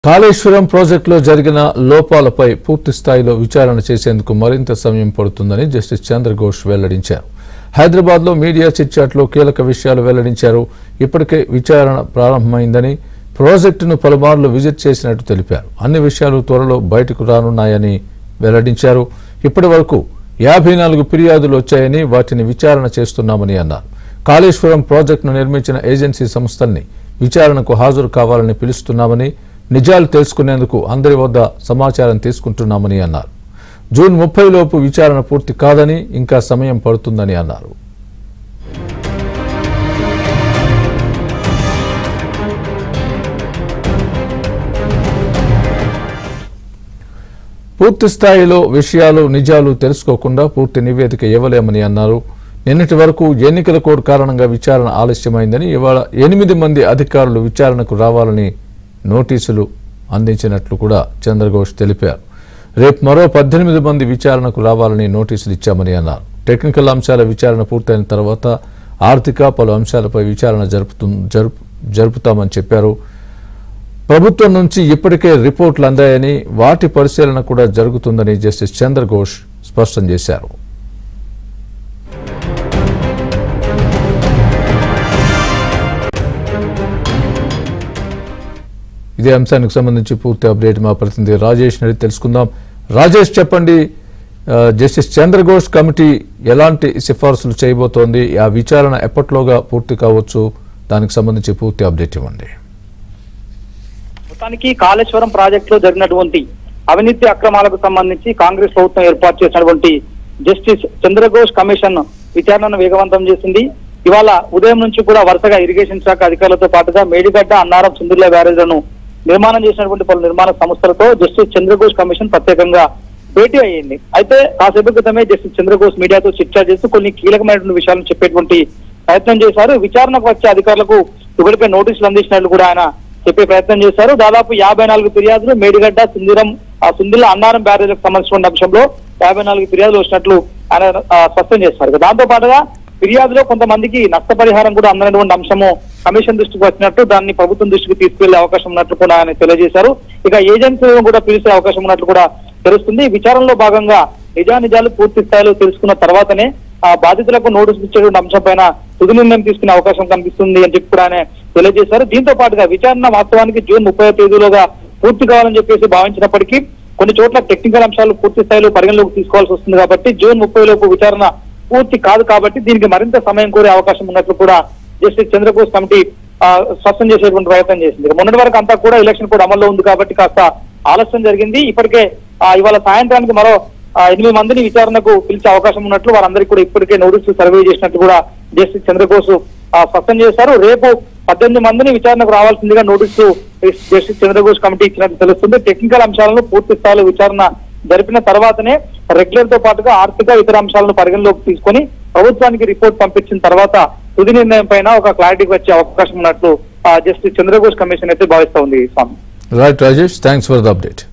కాళేశ్వరం ప్రాజెక్టులో జరిగిన లోపాలపై పూర్తి స్థాయిలో విచారణ చేసేందుకు మరింత సమయం పడుతుందని జస్టిస్ చంద్రఘోష్ వెల్లడించారు హైదరాబాద్లో మీడియా చిట్చాట్లో కీలక విషయాలు వెల్లడించారు ఇప్పటికే విచారణ ప్రారంభమైందని ప్రాజెక్టును పలుమార్లు విజిట్ చేసినట్టు తెలిపారు అన్ని విషయాలు త్వరలో బయటకు రానున్నాయని వెల్లడించారు ఇప్పటి వరకు యాభై నాలుగు ఫిర్యాదులు వచ్చాయని వాటిని విచారణ చేస్తున్నామని అన్నారు కాళేశ్వరం ప్రాజెక్టును నిర్మించిన ఏజెన్సీ సంస్థల్ని విచారణకు హాజరు కావాలని పిలుస్తున్నామని నిజాలు తెలుసుకునేందుకు అందరి వద్ద సమాచారం తీసుకుంటున్నామని అన్నారు జూన్ ముప్పై లోపు విచారణ పూర్తి కాదని ఇంకా సమయం పడుతుందని అన్నారు పూర్తి స్థాయిలో విషయాలు నిజాలు తెలుసుకోకుండా పూర్తి నివేదిక ఇవ్వలేమని అన్నారు నిన్నటి వరకు ఎన్నికల కోడ్ కారణంగా విచారణ ఆలస్యమైందని ఇవాళ ఎనిమిది మంది అధికారులు విచారణకు రావాలని నోటీసులు అందించినట్లు కూడా చంద్రఘోష్ తెలిపారు రేపు మరో పద్దెనిమిది మంది విచారణకు రావాలని నోటీసులు ఇచ్చామని అన్నారు టెక్నికల్ అంశాల విచారణ పూర్తయిన తర్వాత ఆర్థిక పలు అంశాలపై విచారణ జరుపుతు జరుపు జరుపుతామని చెప్పారు ప్రభుత్వం నుంచి ఇప్పటికే రిపోర్టులు అందాయని వాటి పరిశీలన కూడా జరుగుతుందని జస్టిస్ చంద్రఘోష్ స్పష్టం చేశారు ఇదే అంశానికి సంబంధించి పూర్తి అప్డేట్ మా ప్రతినిధి రాజేష్ నడి తెలుసుకుందాం రాజేష్ చెప్పండి ఆ, జస్టిస్ చంద్రఘోష్ కమిటీ ఎలాంటి సిఫార్సులు చేయబోతోంది ఆ విచారణ ఎప్పట్లోగా పూర్తి కావచ్చు దానికి సంబంధించి పూర్తి అప్డేట్ ఇవ్వండి మొత్తానికి కాళేశ్వరం ప్రాజెక్ట్ లో జరిగినటువంటి అవినీతి అక్రమాలకు సంబంధించి కాంగ్రెస్ ప్రభుత్వం ఏర్పాటు చేసినటువంటి జస్టిస్ చంద్రఘోష్ కమిషన్ విచారణను వేగవంతం చేసింది ఇవాళ ఉదయం నుంచి కూడా వరుసగా ఇరిగేషన్ శాఖ అధికారులతో పాటుగా మేడిగడ్డ అన్నారం సింధుర్ల బ్యారేజ్లను నిర్మాణం చేసినటువంటి పలు నిర్మాణ సంస్థలతో జస్టిస్ చంద్రఘోష్ కమిషన్ ప్రత్యేకంగా భేటీ అయ్యింది అయితే కాసేపు క్రితమే జస్టిస్ చంద్రఘోష్ మీడియాతో చర్చ చేస్తూ కొన్ని కీలకమైనటువంటి విషయాలను చెప్పేటువంటి ప్రయత్నం చేశారు విచారణకు వచ్చే అధికారులకు ఇప్పటికే నోటీసులు అందించినట్లు కూడా ఆయన చెప్పే ప్రయత్నం చేశారు దాదాపు యాభై నాలుగు ఫిర్యాదులు మేడిగడ్డ సింధిరం ఆ సుందిల అన్నారం బ్యారేజ్లకు సంబంధించిన అంశంలో యాభై నాలుగు ఫిర్యాదులు వచ్చినట్లు ఆయన ఆ, స్పష్టం చేశారు దాంతో పాటుగా ఫిర్యాదులో కొంతమందికి నష్టపరిహారం కూడా అందనటువంటి అంశము కమిషన్ దృష్టికి వచ్చినట్టు దాన్ని ప్రభుత్వం దృష్టికి తీసుకెళ్లే అవకాశం ఉన్నట్లు కూడా ఆయన తెలియజేశారు ఇక ఏజెన్సీలను కూడా పిలిచే అవకాశం ఉన్నట్లు కూడా తెలుస్తుంది విచారణలో భాగంగా నిజానిజాలు పూర్తి స్థాయిలో తెలుసుకున్న తర్వాతనే ఆ బాధితులకు నోటీసులు ఇచ్చేటువంటి అంశం పైన తుది నిర్ణయం తీసుకునే అవకాశం కనిపిస్తుంది అని చెప్పి కూడా ఆయన తెలియజేశారు దీంతో పాటుగా విచారణ వాస్తవానికి జూన్ ముప్పై తేదీలోగా పూర్తి కావాలని చెప్పేసి భావించినప్పటికీ కొన్ని చోట్ల టెక్నికల్ అంశాలు పూర్తి స్థాయిలో పరిగణలోకి తీసుకోవాల్సి వస్తుంది కాబట్టి జూన్ ముప్పై లోపు విచారణ పూర్తి కాదు కాబట్టి దీనికి మరింత సమయం కోరే అవకాశం ఉన్నట్లు కూడా జస్టిస్ చంద్రబోస్ కమిటీ ఆ, స్పష్టం చేసేటువంటి ప్రయత్నం చేసింది ఇక మొన్నటి వరకు అంతా కూడా ఎలక్షన్ కూడా అమల్లో ఉంది కాబట్టి కాస్త ఆలస్యం జరిగింది ఇప్పటికే ఆ, ఇవాళ సాయంత్రానికి మరో ఆ, ఎనిమిది మందిని విచారణకు పిలిచే అవకాశం ఉన్నట్లు వారందరికీ కూడా ఇప్పటికే నోటీసులు సర్వే చేసినట్లు కూడా జస్టిస్ చంద్రబోస్ ఆ, స్పష్టం చేశారు రేపు పద్దెనిమిది మందిని విచారణకు రావాల్సిందిగా నోటీసు జస్టిస్ చంద్రబోస్ కమిటీ ఇచ్చినట్టు తెలుస్తుంది టెక్నికల్ అంశాలను పూర్తి స్థాయిలో విచారణ జరిపిన తర్వాతనే రెగ్యులర్ తో పాటుగా ఆర్థిక ఇతర అంశాలను పరిగణలోకి తీసుకొని ప్రభుత్వానికి రిపోర్ట్ పంపించిన తర్వాత తుది నిర్ణయం పైన ఒక క్లారిటీకి వచ్చే అవకాశం ఉన్నట్లు ఆ, జస్టిస్ చంద్రబోస్ కమిషన్ అయితే భావిస్తా ఉంది Swami right Rajesh thanks for the update